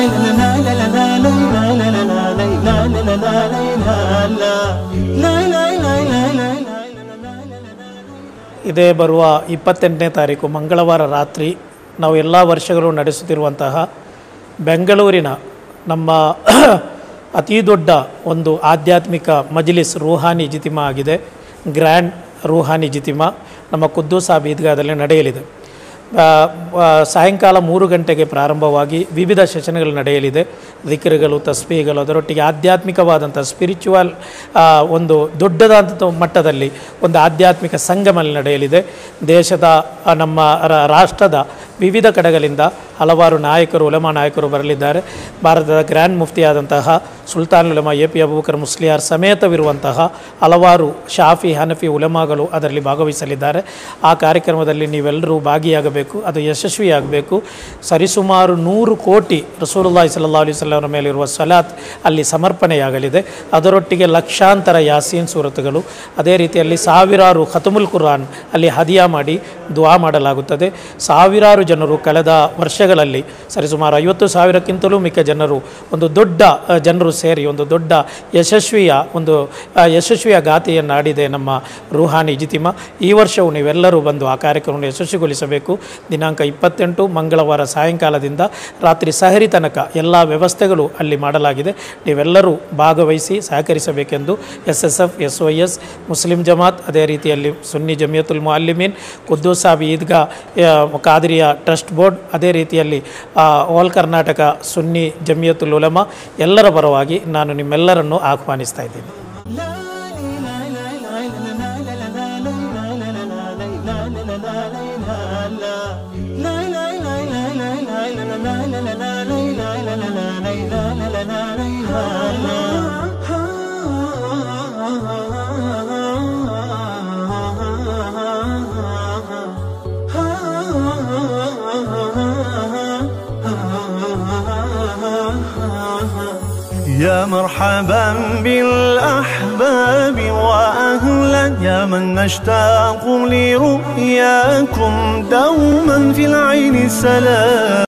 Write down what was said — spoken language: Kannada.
ಇದೇ ಬರುವ ಇಪ್ಪತ್ತೆಂಟನೇ ತಾರೀಕು ಮಂಗಳವಾರ ರಾತ್ರಿ ನಾವು ಎಲ್ಲ ವರ್ಷಗಳು ನಡೆಸುತ್ತಿರುವಂತಹ ಬೆಂಗಳೂರಿನ ನಮ್ಮ ಅತಿ ದೊಡ್ಡ ಒಂದು ಆಧ್ಯಾತ್ಮಿಕ ಮಜ್ಲಿಸ್ ರೂಹಾನಿ ಜಿತಿಮಾ ಆಗಿದೆ ಗ್ರ್ಯಾಂಡ್ ರೂಹಾನಿ ಜಿತಿಮಾ ನಮ್ಮ ಕುದ್ದೂಸಾಬ್ ಈದ್ಗಾದಲ್ಲಿ ನಡೆಯಲಿದೆ ಆ, ಆ, ಸಾಯಂಕಾಲ ಮೂರು ಗಂಟೆಗೆ ಪ್ರಾರಂಭವಾಗಿ ವಿವಿಧ ಸೆಷನ್ಗಳು ನಡೆಯಲಿದೆ ದಿಕ್ರುಗಳು ತಸ್ಬೀಗಳು ಅದರೊಟ್ಟಿಗೆ ಆಧ್ಯಾತ್ಮಿಕವಾದಂಥ ಸ್ಪಿರಿಚುವಲ್ ಒಂದು ದೊಡ್ಡದಾದಂಥ ಮಟ್ಟದಲ್ಲಿ ಒಂದು ಆಧ್ಯಾತ್ಮಿಕ ಸಂಗಮ ನಡೆಯಲಿದೆ ದೇಶದ ಆ, ನಮ್ಮ ರ- ರಾಷ್ಟ್ರದ ವಿವಿಧ ಕಡೆಗಳಿಂದ ಹಲವಾರು ನಾಯಕರು ಉಲಮಾ ನಾಯಕರು ಬರಲಿದ್ದಾರೆ ಭಾರತದ ಗ್ರ್ಯಾಂಡ್ ಮುಫ್ತಿಯಾದಂತಹ ಸುಲ್ತಾನ್ ಉಲಮಾ ಎ ಪಿ ಅಬೂಬಕರ್ ಮುಸ್ಲಿಯಾರ್ ಸಮೇತವಿರುವಂತಹ ಹಲವಾರು ಶಾಫಿ ಹನಫಿ ಉಲಮಾಗಳು ಅದರಲ್ಲಿ ಭಾಗವಹಿಸಲಿದ್ದಾರೆ ಆ ಕಾರ್ಯಕ್ರಮದಲ್ಲಿ ನೀವೆಲ್ಲರೂ ಭಾಗಿಯಾಗಬೇಕು ಅದು ಯಶಸ್ವಿಯಾಗಬೇಕು ಸರಿಸುಮಾರು ನೂರು ಕೋಟಿ ರಸೂಲುಲ್ಲಾಹಿ ಸಲ್ಲಾ ಅಲಿ ವಸಲ್ಲಮರ ಮೇಲಿರುವ ಸಲಾತ್ ಅಲ್ಲಿ ಸಮರ್ಪಣೆಯಾಗಲಿದೆ ಅದರೊಟ್ಟಿಗೆ ಲಕ್ಷಾಂತರ ಯಾಸೀನ್ ಸೂರತ್ಗಳು ಅದೇ ರೀತಿಯಲ್ಲಿ ಸಾವಿರಾರು ಖತಮುಲ್ ಕುರಾನ್ ಅಲ್ಲಿ ಹದಿಯಾ ಮಾಡಿ ದುವಾ ಮಾಡಲಾಗುತ್ತದೆ ಸಾವಿರಾರು ಜನರು ಕಳೆದ ವರ್ಷಗಳಲ್ಲಿ ಸರಿಸುಮಾರು ಐವತ್ತು ಸಾವಿರಕ್ಕಿಂತಲೂ ಮಿಕ್ಕ ಜನರು ಒಂದು ದೊಡ್ಡ ಆ, ಜನರು ಸೇರಿ ಒಂದು ದೊಡ್ಡ ಯಶಸ್ವಿಯ ಒಂದು ಆ, ಯಶಸ್ವಿಯ ಗಾಥೆಯನ್ನು ಆಡಿದೆ ನಮ್ಮ ರೂಹಾನಿ ಜಿತಿಮ ಈ ವರ್ಷವೂ ನೀವೆಲ್ಲರೂ ಬಂದು ಆ ಕಾರ್ಯಕ್ರಮವನ್ನು ಯಶಸ್ವಿಗೊಳಿಸಬೇಕು ದಿನಾಂಕ ಇಪ್ಪತ್ತೆಂಟು ಮಂಗಳವಾರ ಸಾಯಂಕಾಲದಿಂದ ರಾತ್ರಿ ಸಹರಿ ತನಕ ಎಲ್ಲ ವ್ಯವಸ್ಥೆಗಳು ಅಲ್ಲಿ ಮಾಡಲಾಗಿದೆ ನೀವೆಲ್ಲರೂ ಭಾಗವಹಿಸಿ ಸಹಕರಿಸಬೇಕೆಂದು S S F S Y S Muslim Jamaat ಅದೇ ರೀತಿಯಲ್ಲಿ ಸುನ್ನಿ ಜಮಿಯತುಲ್ ಮುಅಲ್ಲಿಮೀನ್ ಕುದ್ದೂಸಾಬ್ ಈದ್ಗಾ ಆ, ಕಾದರಿಯ ಟ್ರಸ್ಟ್ ಬೋರ್ಡ್ ಅದೇ ರೀತಿಯಲ್ಲಿ ಆ, ಆಲ್ ಕರ್ನಾಟಕ ಸುನ್ನಿ ಜಮಿಯತುಲ್ ಉಲಮಾ ಎಲ್ಲರ ಪರವಾಗಿ ನಾನು ನಿಮ್ಮೆಲ್ಲರನ್ನು ಆಹ್ವಾನಿಸ್ತಾ ಇದ್ದೀನಿ يا مرحبا بالأحباب وأهلا يا من نشتاق لرؤياكم دوما في العين سلام